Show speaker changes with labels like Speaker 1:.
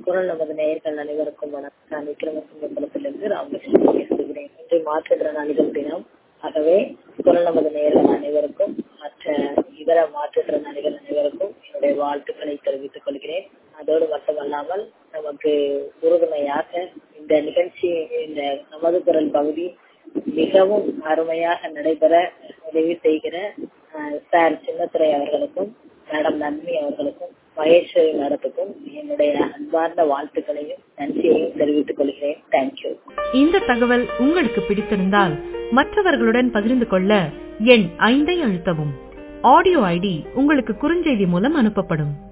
Speaker 1: குரல் நமது நேயர்கள் அனைவருக்கும் வணக்கம் நான் விக்ரமசிங்கபுரத்திலிருந்து ராமகிருஷ்ணன் பேசுகிறேன் இன்று மாற்றுத்திறனாளிகள் தினம் ஆகவே குரல் நமது நேயர்கள் அனைவருக்கும் மற்ற இதர மாற்றுத்திறனாளிகள் அனைவருக்கும் என்னுடைய வாழ்த்துக்களை தெரிவித்துக் கொள்கிறேன் அதோடு மட்டுமல்லாமல் நமக்கு உறுதுணையாக இந்த நிகழ்ச்சி இந்த நமது குரல் பகுதி மிகவும் அருமையாக நடைபெற உதவி செய்கிற சார் சின்னத்துறை அவர்களுக்கும் மேடம் நன்மி அவர்களுக்கும் மகேஸ்வரி மேடத்துக்கும் என்னுடைய அன்பார்ந்த வாழ்த்துக்களையும் நன்றியையும் தெரிவித்துக் கொள்கிறேன் தேங்க்யூ
Speaker 2: இந்த தகவல் உங்களுக்கு பிடித்திருந்தால் மற்றவர்களுடன் பகிர்ந்து கொள்ள எண் ஐந்தை அழுத்தவும் ஆடியோ ஐடி உங்களுக்கு குறுஞ்செய்தி மூலம் அனுப்பப்படும்